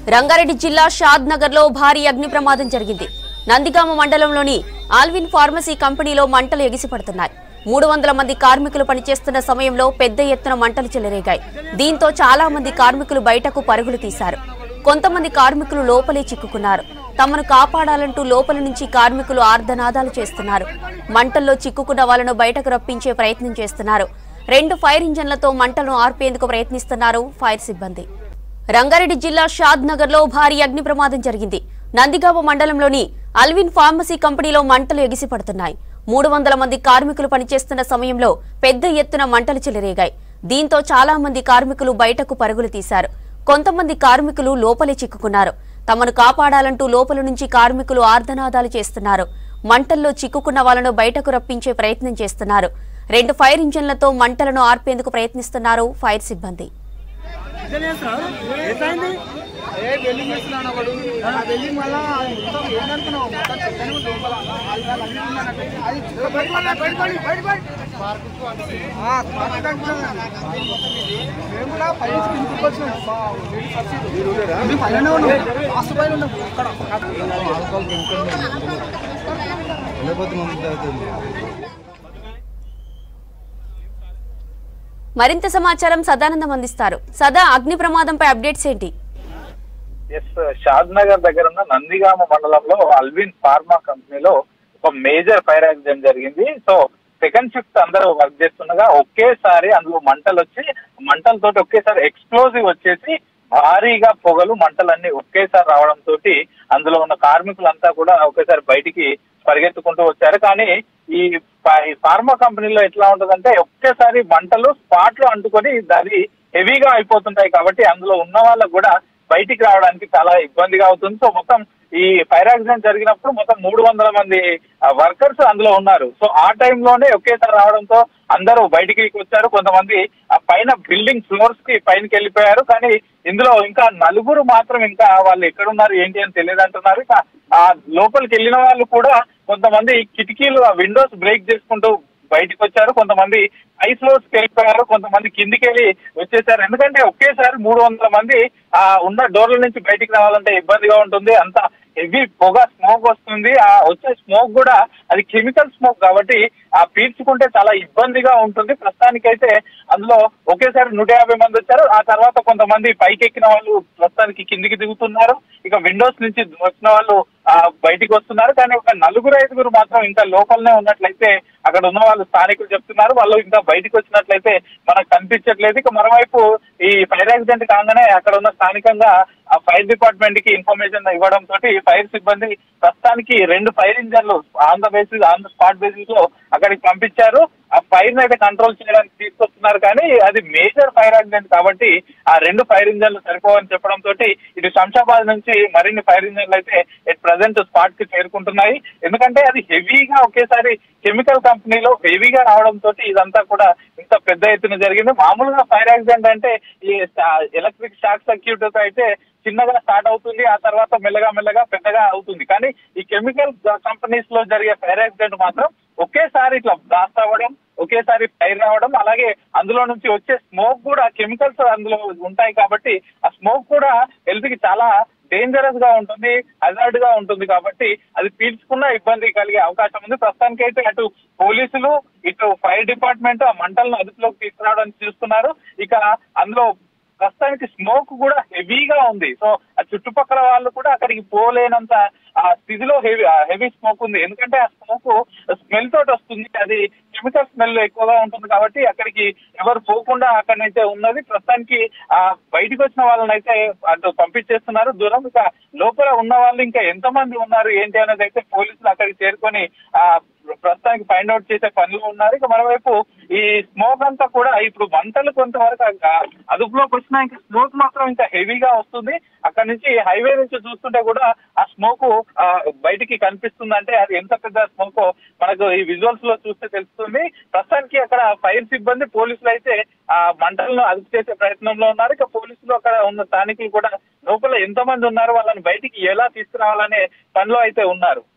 రంగారెడ్డి జిల్లా షాద్ నగర్ లో భారీ అగ్ని ప్రమాదం జరిగింది నందిగామ మండలంలోని ఆల్విన్ ఫార్మసీ కంపెనీలో మంటలు ఎగిసిపడుతున్నాయి మూడు వందల మంది కార్మికులు పనిచేస్తున్న సమయంలో పెద్ద ఎత్తున మంటలు చెలరేగాయి దీంతో చాలా మంది కార్మికులు బయటకు పరుగులు తీశారు కొంతమంది కార్మికులు లోపలే చిక్కుకున్నారు తమను కాపాడాలంటూ లోపల నుంచి కార్మికులు ఆర్ధనాదాలు చేస్తున్నారు మంటల్లో చిక్కుకున్న వాళ్ళను బయటకు రప్పించే ప్రయత్నం చేస్తున్నారు రెండు ఫైర్ ఇంజన్లతో మంటలను ఆర్పేందుకు ప్రయత్నిస్తున్నారు ఫైర్ సిబ్బంది రంగారెడ్డి జిల్లా షాద్ నగర్ లో భారీ అగ్ని ప్రమాదం జరిగింది నందిగామ మండలంలోని అల్విన్ ఫార్మసీ కంపెనీలో మంటలు ఎగిసిపడుతున్నాయి మూడు వందల మంది కార్మికులు పనిచేస్తున్న సమయంలో పెద్ద ఎత్తున మంటలు చెలరేగాయి దీంతో చాలా మంది కార్మికులు బయటకు పరుగులు తీశారు కొంతమంది కార్మికులు లోపలే చిక్కుకున్నారు తమను కాపాడాలంటూ లోపల నుంచి కార్మికులు ఆర్ధనాదాలు చేస్తున్నారు మంటల్లో చిక్కుకున్న వాళ్ళను బయటకు రప్పించే ప్రయత్నం చేస్తున్నారు రెండు ఫైర్ ఇంజన్లతో మంటలను ఆర్పేందుకు ప్రయత్నిస్తున్నారు ఫైర్ సిబ్బంది ఏ వెల్డింగ్ చేస్తున్నాను ఒకడు ఆ వెల్డింగ్ వల్ల మొత్తం ఏందనుకున్నావు మొత్తం చెత్తనే ఉంది లోపల అది అన్నీ ఉన్నాయన్నట్టు. అది బయటపడి బయటపడి బయటపడి ఆ, స్పార్క్ అంటున్నాను. మేము కూడా పై నుంచి కిందికి వచ్చినాం. మా లేడీ పరిస్థితి. మేము పైననే ఉన్నాం. లాస్ట్ పైన ఉన్నాం. అక్కడ. మరింత సమాచారం సదానందం అందిస్తారు సదా అగ్ని ప్రమాదంపై అప్డేట్స్ ఏంటి ఎస్ షాద్ నగర్ దగ్గర ఉన్న నందిగామ మండలంలో అల్విన్ ఫార్మా కంపెనీలో ఒక మేజర్ ఫైర్ యాక్సిడెంట్ జరిగింది సో సెకండ్ షిఫ్ట్ అందరూ వర్క్ చేస్తుండగా ఒకేసారి అందులో మంటలు వచ్చి మంటలతోటి ఒకేసారి ఎక్స్ప్లోజివ్ వచ్చేసి భారీగా పొగలు మంటలన్నీ ఒకేసారి రావడం తోటి అందులో ఉన్న కార్మికులంతా కూడా ఒకేసారి బయటికి పరిగెత్తుకుంటూ వచ్చారు కానీ ఈ ఫా- ఈ ఫార్మా కంపెనీలో ఎట్లా ఉంటుందంటే ఒకేసారి మంటలు స్పాట్ లో అంటుకొని దాని హెవీగా అయిపోతుంటాయి కాబట్టి అందులో ఉన్న వాళ్ళకు కూడా బయటికి రావడానికి చాలా ఇబ్బందిగా అవుతుంది సో మొత్తం ఈ ఫైర్ యాక్సిడెంట్ జరిగినప్పుడు మొత్తం మూడు వందల మంది వర్కర్స్ అందులో ఉన్నారు సో ఆ టైంలోనే ఒకేసారి రావడంతో అందరూ బయటికి వచ్చారు కొంతమంది ఆ పైన బిల్డింగ్ ఫ్లోర్స్ కి పైనకి వెళ్ళిపోయారు కానీ ఇందులో ఇంకా నలుగురు మాత్రం ఇంకా వాళ్ళు ఎక్కడున్నారు ఏంటి అని తెలియదు అంటున్నారు ఇక ఆ లోపలికి వెళ్ళిన వాళ్ళు కూడా కొంతమంది కిటికీలు ఆ విండోస్ బ్రేక్ చేసుకుంటూ బయటకు వచ్చారు కొంతమంది హై ఫ్లోర్స్ కి వెళ్ళిపోయారు కొంతమంది కిందికి వెళ్ళి వచ్చేసారు ఎందుకంటే ఒకేసారి మూడు వందల మంది ఆ ఉన్న డోర్ల నుంచి బయటికి రావాలంటే ఇబ్బందిగా ఉంటుంది అంత హెవీ పొగ స్మోక్ వస్తుంది ఆ వచ్చే స్మోక్ కూడా అది కెమికల్ స్మోక్ కాబట్టి ఆ పీల్చుకుంటే చాలా ఇబ్బందిగా ఉంటుంది ప్రస్తుతానికైతే అందులో ఒకేసారి నూట యాభై మంది వచ్చారు ఆ తర్వాత కొంతమంది పైకి ఎక్కిన వాళ్ళు ప్రస్తుతానికి కిందికి దిగుతున్నారు ఇక విండోస్ నుంచి వచ్చిన వాళ్ళు ఆ బయటికి వస్తున్నారు కానీ ఒక నలుగురు ఐదుగురు మాత్రం ఇంకా లోపలనే ఉన్నట్లయితే అక్కడ ఉన్న వాళ్ళు స్థానికులు చెప్తున్నారు వాళ్ళు ఇంకా బయటికి వచ్చినట్లయితే మనకు కనిపించట్లేదు ఇక మరోవైపు ఈ ఫైర్ యాక్సిడెంట్ కాగానే అక్కడ ఉన్న స్థానికంగా ఆ ఫైర్ డిపార్ట్మెంట్ కి ఇన్ఫర్మేషన్ ఇవ్వడం తోటి ఫైర్ సిబ్బంది ప్రస్తుతానికి రెండు ఫైర్ ఇంజన్లు on the basis on the spot basis లో అక్కడికి పంపించారు ఆ ఫైర్ అయితే కంట్రోల్ చేయడానికి తీసుకొస్తున్నారు కానీ అది మేజర్ ఫైర్ యాక్సిడెంట్ కాబట్టి ఆ రెండు ఫైర్ ఇంజన్లు సరిపోవని చెప్పడం తోటి ఇటు శంషాబాద్ నుంచి మరిన్ని ఫైర్ ఇంజన్లు అయితే ఎట్ ప్రజెంట్ స్పాట్ కి చేరుకుంటున్నాయి ఎందుకంటే అది హెవీగా ఒకేసారి కెమికల్ కంపెనీలో హెవీగా రావడం తోటి ఇదంతా కూడా ఇంత పెద్ద ఎత్తున జరిగింది మామూలుగా ఫైర్ యాక్సిడెంట్ అంటే ఈ ఎలక్ట్రిక్ షాక్ సర్క్యూట్ అయితే చిన్నగా స్టార్ట్ అవుతుంది ఆ తర్వాత మెల్లగా మెల్లగా పెద్దగా అవుతుంది కానీ ఈ కెమికల్ కంపెనీస్ లో జరిగే ఫైర్ యాక్సిడెంట్ మాత్రం ఒకేసారి ఇట్లా బ్లాస్ట్ అవ్వడం ఒకేసారి ఫైర్ రావడం అలాగే అందులో నుంచి వచ్చే స్మోక్ కూడా కెమికల్స్ అందులో ఉంటాయి కాబట్టి ఆ స్మోక్ కూడా హెల్త్ కి చాలా డేంజరస్ గా ఉంటుంది హజార్డ్ గా ఉంటుంది కాబట్టి అది పీల్చుకున్న ఇబ్బంది కలిగే అవకాశం ఉంది ప్రస్తుతానికి అయితే అటు పోలీసులు ఇటు ఫైర్ డిపార్ట్మెంట్ ఆ మంటలను అదుపులోకి తీసుకురావడానికి చూస్తున్నారు ఇక అందులో ప్రస్తుతానికి స్మోక్ కూడా హెవీగా ఉంది సో ఆ చుట్టుపక్కల వాళ్ళు కూడా అక్కడికి పోలేనంత ఆ స్థితిలో హెవీ హెవీ స్మోక్ ఉంది ఎందుకంటే ఆ స్మోక్ స్మెల్ తోటి వస్తుంది అది కెమికల్ స్మెల్ ఎక్కువగా ఉంటుంది కాబట్టి అక్కడికి ఎవరు పోకుండా అక్కడనైతే ఉన్నది ప్రస్తుతానికి ఆ బయటికి వచ్చిన వాళ్ళని అయితే అటు పంపించేస్తున్నారు దూరం ఇక లోపల ఉన్న వాళ్ళు ఇంకా ఎంతమంది ఉన్నారు ఏంటి అనేది అయితే పోలీసులు అక్కడికి చేరుకొని ఆ ప్రస్తుతానికి ఫైండ్ అవుట్ చేసే పనిలో ఉన్నారు ఇక మరోవైపు ఈ స్మోక్ అంతా కూడా ఇప్పుడు మంటలు కొంతవరకు ఆ అదుపులోకి వచ్చినా ఇంకా స్మోక్ మాత్రం ఇంకా హెవీగా వస్తుంది అక్కడ నుంచి హైవే నుంచి చూస్తుంటే కూడా ఆ స్మోక్ బయటికి కనిపిస్తుంది అంటే అది ఎంత పెద్ద స్మోక్ మనకు ఈ విజువల్స్ లో చూస్తే తెలుస్తుంది ప్రస్తుతానికి అక్కడ ఫైర్ సిబ్బంది పోలీసులు అయితే ఆ మంటలను అదుపు చేసే ప్రయత్నంలో ఉన్నారు ఇక పోలీసులు అక్కడ ఉన్న స్థానికులు కూడా లోపల ఎంతమంది ఉన్నారు వాళ్ళని బయటికి ఎలా తీసుకురావాలనే పనిలో అయితే ఉన్నారు